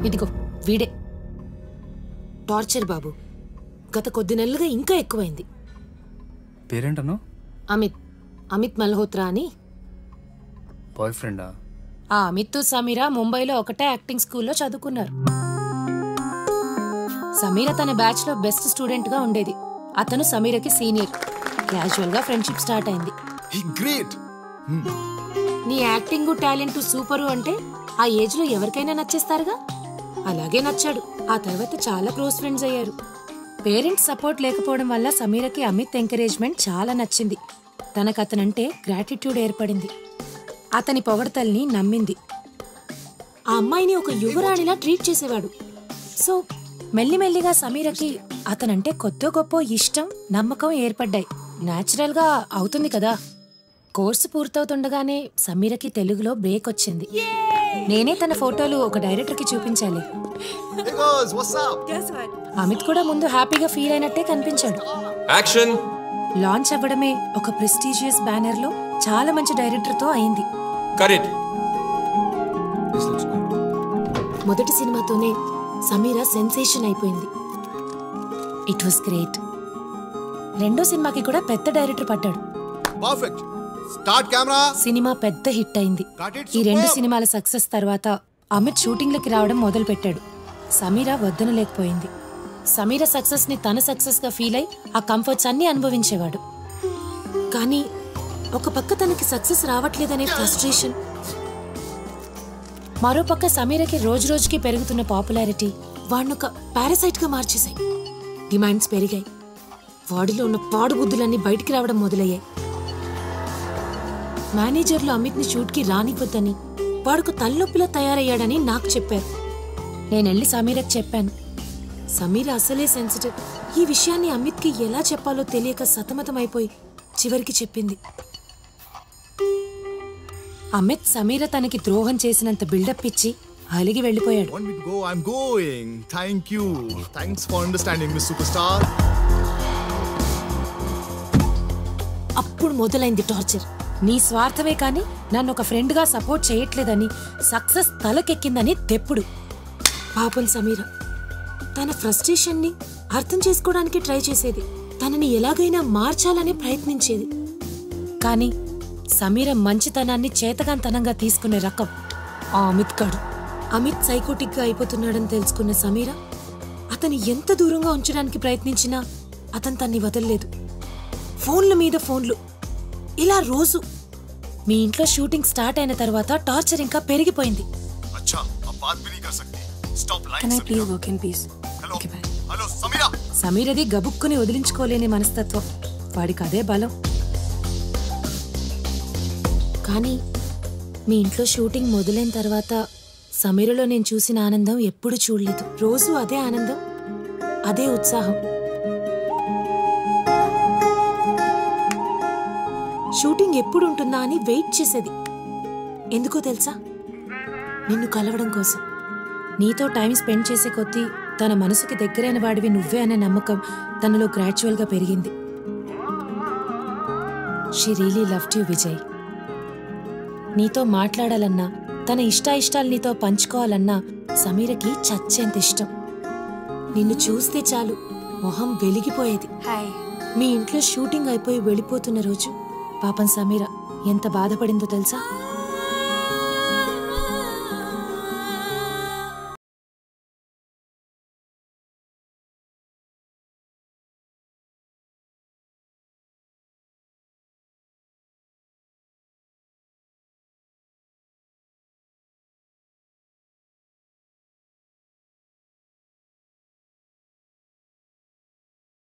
ఇదిగో వీడే టార్చర్ బాబు గత కొద్ది నెలలుగా ఇంకా ఎక్కువైంది పేరేంటను అమిత్ అమిత్ మల్హోత్రా అని బాయ్ ఫ్రెండా ఆ అమిత్ సమీర ముంబైలో ఒకటే యాక్టింగ్ స్కూల్లో చదువుకున్నారు సమీర తన బ్యాచ్ లో బెస్ట్ స్టూడెంట్ గా ఉండేది అతను సమీరకి సీనియర్ క్యాజువల్ గా ఫ్రెండ్షిప్ స్టార్ట్ అయింది గ్రేట్ నీ యాక్టింగ్ టాలెంట్ సూపరు అంటే ఆ ఏజ్ లో ఎవరికైనా నచ్చేస్తారుగా అలాగే నచ్చాడు ఆ తర్వాత చాలా క్లోజ్ ఫ్రెండ్స్ అయ్యారు పేరెంట్స్ సపోర్ట్ లేకపోవడం వల్ల సమీరకి అమిత్ ఎంకరేజ్మెంట్ చాలా నచ్చింది తనకు అతనంటే గ్రాటిట్యూడ్ ఏర్పడింది అతని పొగడతల్ని నమ్మింది ఆ అమ్మాయిని ఒక యువరాణిలా ట్రీట్ చేసేవాడు సో మెల్లిమెల్లిగా సమీరకి అతనంటే కొద్ది గొప్ప ఇష్టం నమ్మకం ఏర్పడ్డాయి నేచురల్ గా అవుతుంది కదా కోర్సు పూర్తవుతుండగానే సమీరకి తెలుగులో బ్రేక్ వచ్చింది నేనే తన ఫోటోలు ఒక డైరెక్టర్కి చూపించాలి వాట్స్ అప్ అమిత్ కూడా ముందు హ్యాపీగా ఫీల్ అయినట్టే కనిపించాడు యాక్షన్ లాంచ్ అవ్వడమే ఒక ప్రెస్టీజియస్ బ్యానర్ లో చాలా మంచి డైరెక్టర్ తో అయింది కరెక్ట్ మొదటి సినిమాతోనే సమీర సెన్సేషన్ అయిపోయింది ఇట్ వాస్ గ్రేట్ రెండో సినిమాకి కూడా పెద్ద డైరెక్టర్ పట్టాడు పర్ఫెక్ట్ స్టార్ట్ కెమెరా సినిమా పెద్ద హిట్ అయింది Got it, ఈ రెండు superb. సినిమాల సక్సెస్ తర్వాత అమిత్ షూటింగ్లకి రావడం మొదలు పెట్టాడు సమీర వద్దనలేకపోయింది సమీర సక్సెస్ ని తన సక్సెస్ గా ఫీల్ అయి ఆ కంఫర్ట్స్ అన్ని అనుభవించేవాడు కానీ ఒక పక్క తనకి సక్సెస్ రావట్లేదనే ఫ్రస్ట్రేషన్ మరో పక్క సమీరకి రోజు రోజుకి పెరుగుతున్న పాపులారిటీ వాడినొక పారాసైట్ గా మార్చేశాయి డిమాండ్స్ పెరిగాయి వాడిలో ఉన్న పాడు బుద్ధులన్నీ బయటికి రావడం మొదలయ్యాయి మేనేజర్లు అమిత్ని షూట్కి రానివ్వద్దని వాడుకు తలనొప్పిలో తయారయ్యాడని నాకు చెప్పారు నేనెళ్ళి సమీరకు చెప్పాను సమీర అసలే సెన్సిటివ్ ఈ విషయాన్ని అమిత్కి ఎలా చెప్పాలో తెలియక సతమతమైపోయి చివరికి చెప్పింది అమిత్ సమీర తనకి ద్రోహం చేసినంత బిల్డప్ ఇచ్చి అలిగి వెళ్ళిపోయాడు Want me to go? I'm going. Thank you. Thanks for understanding, Miss Superstar. అప్పుడు మొదలైంది టార్చర్ నీ స్వార్థమే కానీ నన్ను ఒక ఫ్రెండ్గా సపోర్ట్ చేయట్లేదని సక్సెస్ తలకెక్కిందని తెప్పుడు పాపం సమీర తన ఫ్రస్ట్రేషన్ని అర్థం చేసుకోవడానికి ట్రై చేసేది తనని ఎలాగైనా మార్చాలని ప్రయత్నించేది కానీ సమీర మంచితనాన్ని చేతగాంతనంగా తీసుకునే రకం ఆ అమిత్ గాడు అమిత్ సైకోటిక్గా అయిపోతున్నాడని తెలుసుకున్న సమీర అతని ఎంత దూరంగా ఉంచడానికి ప్రయత్నించినా అతను తన్ని వదలలేదు ఫోన్ల మీద ఫోన్లు ఇలా రోజు మీ ఇంట్లో షూటింగ్ స్టార్ట్ అయిన తర్వాత టార్చర్ ఇంకా పెరిగిపోయింది अच्छा अब बात भी नहीं कर सकती stop line can I please work in peace hello hello Samira సమీరది గబుక్కుని వదిలించుకోలేని మనస్తత్వం వాడికి అదే బలం కానీ మీ ఇంట్లో షూటింగ్ మొదలైన తర్వాత సమీరలో నేను చూసిన ఆనందం ఎప్పుడు చూడలేదు రోజు అదే ఆనందం అదే ఉత్సాహం షూటింగ్ ఎప్పుడు ఉంటుందా అని వెయిట్ చేసేది ఎందుకో తెలుసా నిన్ను కలవడం కోసం నీతో టైం స్పెండ్ చేసే కొద్దీ తన మనసుకి దగ్గరైన వాడివి నువ్వే అనే నమ్మకం తనలో గ్రాడ్యువల్గా పెరిగింది she really loved you Vijay నీతో మాట్లాడాలన్నా తన ఇష్టాయిష్టాలు నీతో పంచుకోవాలన్నా సమీరకి చచ్చేంత ఇష్టం నిన్ను చూస్తే చాలు మొహం వెలిగిపోయేది హాయ్ మీ ఇంట్లో షూటింగ్ అయిపోయి వెళ్ళిపోతున్న రోజు పాపం సమీర ఎంత బాధపడిందో తెలుసా